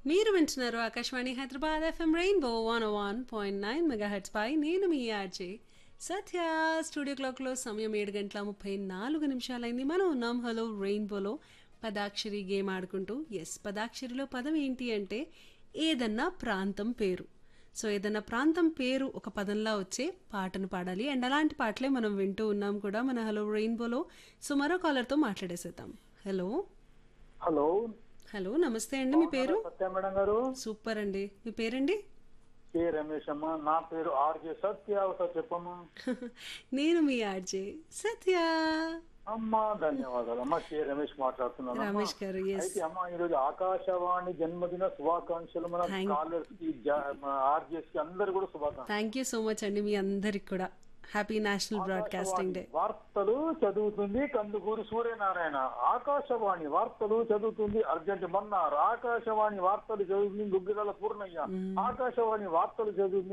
మీరు వింటున్నారు Akashvani Hyderabad FM Rainbow one one point nine megahertz పై నేను మీ ఆర్జే సత్య స్టూడియో క్లాక్లో సమయం ఏడు గంటల ముప్పై నాలుగు నిమిషాలైంది మనం ఉన్నాం హలో రెయిన్బోలో పదాక్షరి గేమ్ ఆడుకుంటూ ఎస్ పదాక్షరిలో పదం ఏంటి అంటే ఏదన్నా ప్రాంతం పేరు సో ఏదన్నా ప్రాంతం పేరు ఒక పదంలా వచ్చే పాటను పాడాలి అండ్ అలాంటి పాటలే మనం వింటూ ఉన్నాం కూడా మన హలో రెయిన్బోలో సో మరో కాలర్తో మాట్లాడేసేద్దాం హలో హలో హలో నమస్తే అండి మీ పేరు సత్య మేడం గారు సూపర్ అండి మీ పేరండి కే రమేష్ అమ్మ నా పేరు ఆర్జే సత్య ఒకసారి చెప్పమ్మా నేను మీ ఆర్జే సత్య అమ్మా ధన్యవాదాలు అమ్మా కే రమేష్ మాట్లాడుతున్నాను అమ్మా. రమేష్ గారు ఎస్ అయితే అమ్మా ఈ రోజు ఆకాశవాణి జన్మదిన శుభాకాంక్షలు మన Thank- కాలర్స్ కి ఆర్జేస్ కి అందరు కూడా శుభాకాంక్షలు థ్యాంక్ యూ సో మచ్ అండి మీ అందరికి కూడా హ్యాపీ నేషనల్ బ్రాడ్కాస్టింగ్ డే వార్తలు చదువుతుంది కందుకూరి సూర్యనారాయణ ఆకాశవాణి వార్తలు చదువుతుంది అర్జెంట్ మన్నారు ఆకాశవాణి వార్తలు చదువుతుంది గుగ్గిరాల పూర్ణయ్య ఆకాశవాణి వార్తలు చదువుతుంది